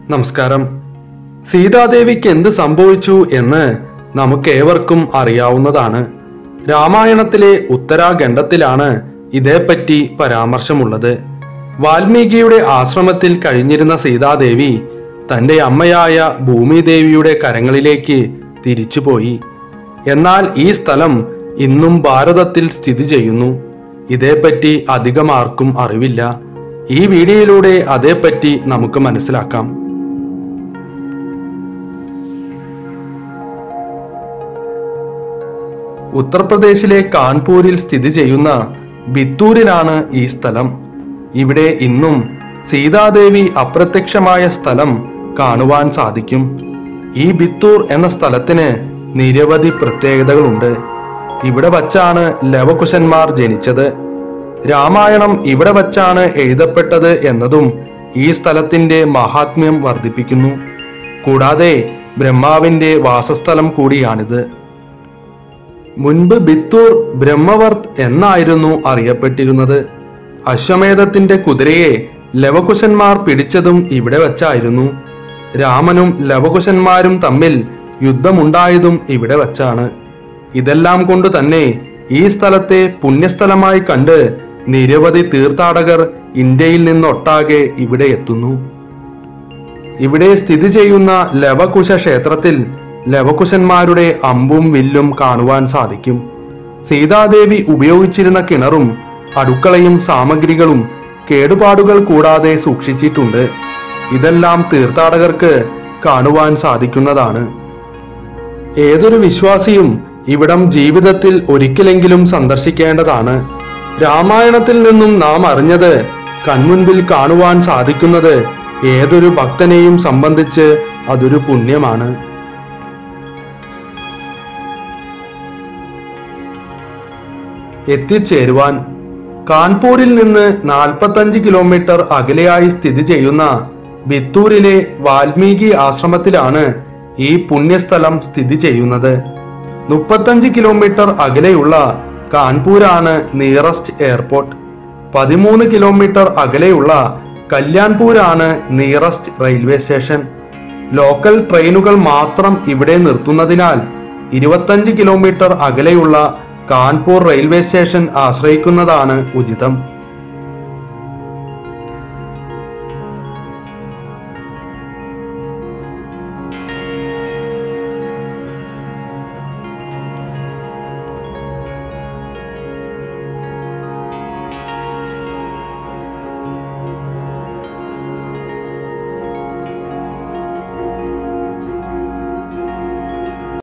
നമസ്കാരം സീതാദേവിക്ക് എന്ത് സംഭവിച്ചു എന്ന് നമുക്കേവർക്കും അറിയാവുന്നതാണ് രാമായണത്തിലെ ഉത്തരാഖണ്ഡത്തിലാണ് ഇതേപ്പറ്റി പരാമർശമുള്ളത് വാൽമീകിയുടെ ആശ്രമത്തിൽ കഴിഞ്ഞിരുന്ന സീതാദേവി തന്റെ അമ്മയായ ഭൂമിദേവിയുടെ കരങ്ങളിലേക്ക് തിരിച്ചുപോയി എന്നാൽ ഈ സ്ഥലം ഇന്നും ഭാരതത്തിൽ സ്ഥിതി ചെയ്യുന്നു ഇതേപ്പറ്റി അധികം ആർക്കും അറിവില്ല ഈ വീഡിയോയിലൂടെ അതേപ്പറ്റി നമുക്ക് മനസ്സിലാക്കാം ഉത്തർപ്രദേശിലെ കാൺപൂരിൽ സ്ഥിതി ചെയ്യുന്ന ബിത്തൂരിലാണ് ഈ സ്ഥലം ഇവിടെ ഇന്നും സീതാദേവി അപ്രത്യക്ഷമായ സ്ഥലം കാണുവാൻ സാധിക്കും ഈ ബിത്തൂർ എന്ന സ്ഥലത്തിന് നിരവധി പ്രത്യേകതകളുണ്ട് ഇവിടെ വച്ചാണ് ലവകുശന്മാർ ജനിച്ചത് രാമായണം ഇവിടെ വച്ചാണ് എഴുതപ്പെട്ടത് എന്നതും ഈ സ്ഥലത്തിന്റെ മഹാത്മ്യം വർദ്ധിപ്പിക്കുന്നു കൂടാതെ ബ്രഹ്മാവിന്റെ വാസസ്ഥലം കൂടിയാണിത് മുൻപ് ബിത്തൂർ ബ്രഹ്മവർത്ത് എന്നായിരുന്നു അറിയപ്പെട്ടിരുന്നത് അശ്വമേധത്തിന്റെ കുതിരയെ ലവകുശന്മാർ പിടിച്ചതും ഇവിടെ വച്ചായിരുന്നു രാമനും ലവകുശന്മാരും തമ്മിൽ യുദ്ധമുണ്ടായതും ഇവിടെ വച്ചാണ് ഇതെല്ലാം കൊണ്ട് തന്നെ ഈ സ്ഥലത്തെ പുണ്യസ്ഥലമായി കണ്ട് നിരവധി തീർത്ഥാടകർ ഇന്ത്യയിൽ നിന്നൊട്ടാകെ ഇവിടെ എത്തുന്നു ഇവിടെ സ്ഥിതി ചെയ്യുന്ന ലവകുശ ക്ഷേത്രത്തിൽ ലവകുശന്മാരുടെ അമ്പും വില്ലും കാണുവാൻ സാധിക്കും സീതാദേവി ഉപയോഗിച്ചിരുന്ന കിണറും അടുക്കളയും സാമഗ്രികളും കേടുപാടുകൾ കൂടാതെ സൂക്ഷിച്ചിട്ടുണ്ട് ഇതെല്ലാം തീർത്ഥാടകർക്ക് കാണുവാൻ സാധിക്കുന്നതാണ് ഏതൊരു വിശ്വാസിയും ഇവിടം ജീവിതത്തിൽ ഒരിക്കലെങ്കിലും സന്ദർശിക്കേണ്ടതാണ് രാമായണത്തിൽ നിന്നും നാം അറിഞ്ഞത് കൺമുൻപിൽ കാണുവാൻ സാധിക്കുന്നത് ഏതൊരു ഭക്തനെയും സംബന്ധിച്ച് അതൊരു പുണ്യമാണ് എത്തിച്ചേരുവാൻ കാൺപൂരിൽ നിന്ന് നാൽപ്പത്തഞ്ച് കിലോമീറ്റർ അകലെയായി സ്ഥിതി ചെയ്യുന്ന ബിത്തൂരിലെ വാൽമീകി ആശ്രമത്തിലാണ് ഈ പുണ്യസ്ഥലം സ്ഥിതി ചെയ്യുന്നത് മുപ്പത്തഞ്ച് കിലോമീറ്റർ അകലെയുള്ള കാൺപൂരാണ് നിയറസ്റ്റ് എയർപോർട്ട് പതിമൂന്ന് കിലോമീറ്റർ അകലെയുള്ള കല്യാൺപൂരാണ് നിയറസ്റ്റ് റെയിൽവേ സ്റ്റേഷൻ ലോക്കൽ ട്രെയിനുകൾ മാത്രം ഇവിടെ നിർത്തുന്നതിനാൽ ഇരുപത്തഞ്ച് കിലോമീറ്റർ അകലെയുള്ള കാൺപൂർ റെയിൽവേ സ്റ്റേഷൻ ആശ്രയിക്കുന്നതാണ് ഉചിതം